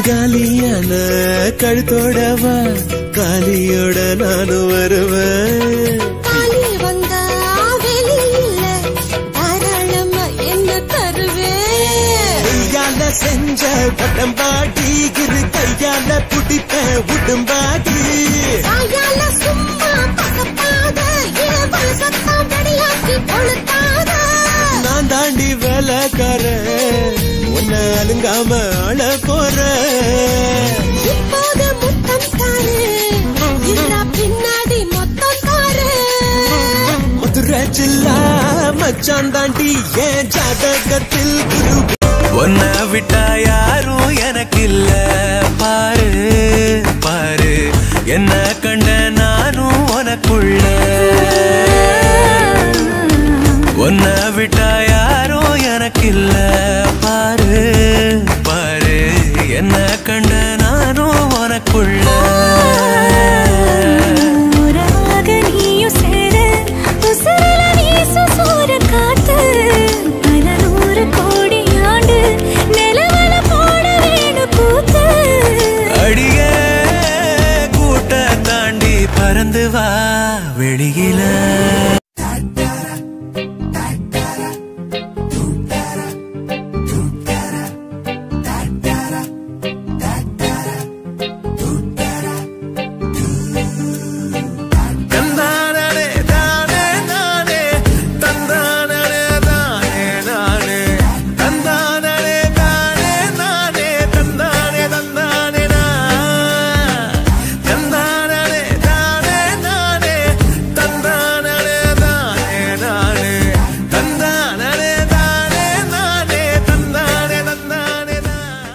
காலியான கழுத்தோடவா காலியோட நானும் வருவேன் காலி வந்தா வெளி இல்ல தாராளமா என்ன தருவேன் கையால செஞ்ச பட்டம்பாடி இரு கையால புடிப்ப உடும்பாடி வாயால சும்மா பசப்பாத இரவல் சத்தம் வெடியாக்கி கொளுத்தாத நான் தாண்டி வேலைக்காரன் உன்னை அலுங்காம அழ போறேன் இப்போது முத்தம் தாரு இல்லா பின்னாடி மொத்தம் தாரு மதுரை ஜில்லா மச்சான் தாண்டி என் ஜாதகத்தில் குரு உன்னை விட்டா யாரும் எனக்கு இல்ல பாரு பாரு என்ன கண்ட நானும் உனக்குள்ள உன்னை விட்டா யாரும் எனக்கு இல்ல பாரு பாரு என்ன கண்ட நானும் உனக்குள்ள உறவாக நீயும் சேர உசுரில வீசும் சூரக் காத்து. பல நூறு கோடி ஆண்டு நிலவல போட வேணும் கூத்து. அடிய கூட்ட தாண்டி பறந்து வா வெளியில தந்தானே தானே நானே தந்தானே தானே நானே தந்தானே தானே நானே தந்தானே தந்தானே நான் தந்தானே தானே நானே தந்தானே தானே நானே தந்தானே தானே நானே தந்தானே தந்தானே நான்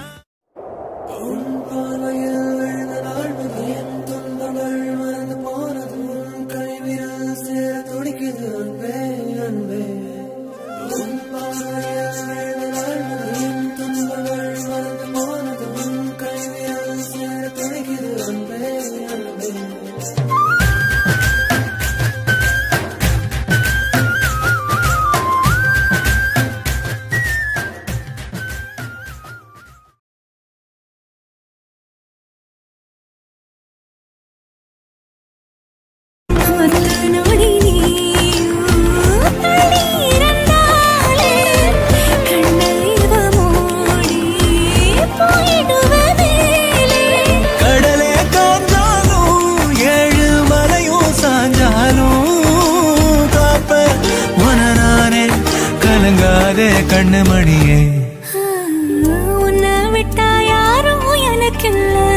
ஒத்த நொடி நீயும் தள்ளி இருந்தாலே கண்ணை இவ மூடி போயிடுவ மேலே. கடலே காஞ்சாலும் ஏழு மலையும் சாஞ்சாலும் காப்ப உன நானே கலங்காதே கண்ணு மணியே உன்னை விட்டா யாரும் எனக்கில்ல